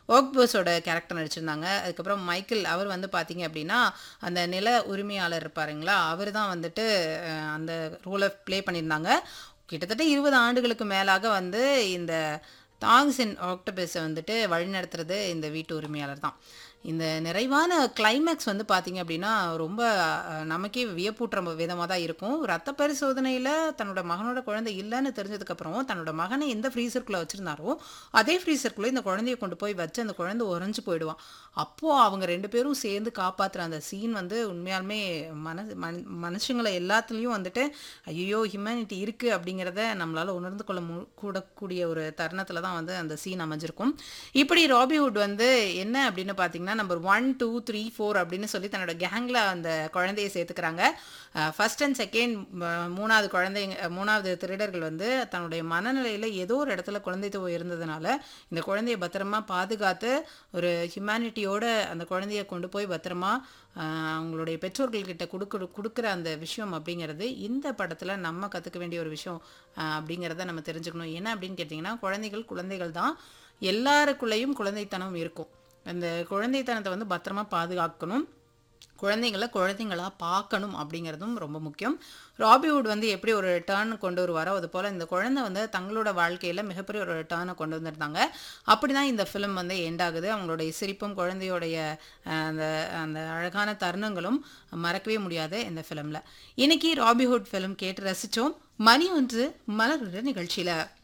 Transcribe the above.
ஓக்போஸோட character நடிச்சிருந்தாங்க அதுக்கப்புறம் Michael அவர் வந்து பார்த்தீங்க அப்படின்னா அந்த நில உரிமையாளர் இருப்பாருங்களா அவர் தான் வந்துட்டு அஹ், அந்த ரோலை ப்ளே பண்ணியிருந்தாங்க கிட்டத்தட்ட இருபது ஆண்டுகளுக்கு மேலாக வந்து இந்த தாங்ஸ் இன் ஆக்டோபஸை வந்துட்டு வழிநடத்துறது இந்த வீட்டு உரிமையாளர் தான் இந்த நிறைவான கிளைமேக்ஸ் வந்து பார்த்தீங்க அப்படின்னா ரொம்ப அஹ், நமக்கே வியப்பூட்டுற விதமாக தான் இருக்கும் ரத்த பரிசோதனையில் தன்னோட மகனோட குழந்தை இல்லைன்னு தெரிஞ்சதுக்கப்புறம் தன்னோட மகனை எந்த ஃப்ரீசருக்குள்ளே வச்சுருந்தாரோ அதே ஃப்ரீசருக்குள்ளே இந்த குழந்தைய கொண்டு போய் வச்சு அந்த குழந்தை உறைஞ்சு போயிடுவான் அப்போது அவங்க ரெண்டு பேரும் சேர்ந்து காப்பாற்றுற அந்த சீன் வந்து உண்மையாலுமே மனசு மனு மனுஷங்களை எல்லாத்துலேயும் வந்துட்டு ஐயோ ஹியூமனிட்டி இருக்குது அப்படிங்கிறத நம்மளால் உணர்ந்து கொள்ள மு கூடக்கூடிய ஒரு தருணத்தில் தான் வந்து அந்த சீன் அமைஞ்சிருக்கும் இப்படி ராபிஹுட் வந்து என்ன அப்படின்னு பார்த்தீங்கன்னா number one two three four அப்படின்னு சொல்லி தன்னோட கேங்கில் அந்த குழந்தையை சேர்த்துக்கிறாங்க ஃபர்ஸ்ட் அண்ட் செகண்ட் மூணாவது குழந்தைங்க மூணாவது திருடர்கள் வந்து தன்னுடைய மனநிலையில் ஏதோ ஒரு இடத்துல குழந்தைத்துவம் இருந்ததுனால இந்த குழந்தைய பத்திரமா பாதுகாத்து ஒரு ஹியூமனிட்டியோட அந்த குழந்தைய கொண்டு போய் பத்திரமா ஆஹ், அவங்களுடைய பெற்றோர்கள்கிட்ட கொடுக்குற கொடுக்குற அந்த விஷயம் அப்படிங்கிறது இந்த படத்தில் நம்ம கற்றுக்க வேண்டிய ஒரு விஷயம் ஆஹ், அப்படிங்கிறத நம்ம தெரிஞ்சுக்கணும் என்ன அப்படின்னு கேட்டிங்கன்னா குழந்தைகள் குழந்தைகள் தான் எல்லாருக்குள்ளேயும் குழந்தைத்தனம் இருக்கும் அந்த குழந்தைத்தனத்தை வந்து பத்திரமா பாதுகாக்கணும் குழந்தைங்கள குழந்தைங்களா பார்க்கணும் அப்படிங்கிறதும் ரொம்ப முக்கியம் ராபிவுட் வந்து எப்படி ஒரு டேர்ன் கொண்டு வருவாரோ அது போல் இந்த குழந்தை வந்து தங்களோட வாழ்க்கையில் மிகப்பெரிய ஒரு டேர்னை கொண்டு வந்திருந்தாங்க அப்படி தான் இந்த ஃபிலிம் வந்து எண்ட் ஆகுது அவங்களுடைய சிரிப்பும் குழந்தையோடைய அஹ், அந்த அந்த அழகான தருணங்களும் மறக்கவே முடியாது இந்த ஃபிலிமில் இன்னைக்கு ராபிஹுட் ஃபிலிம் கேட்டு ரசித்தோம் மணி ஒன்று மலருட நிகழ்ச்சியில்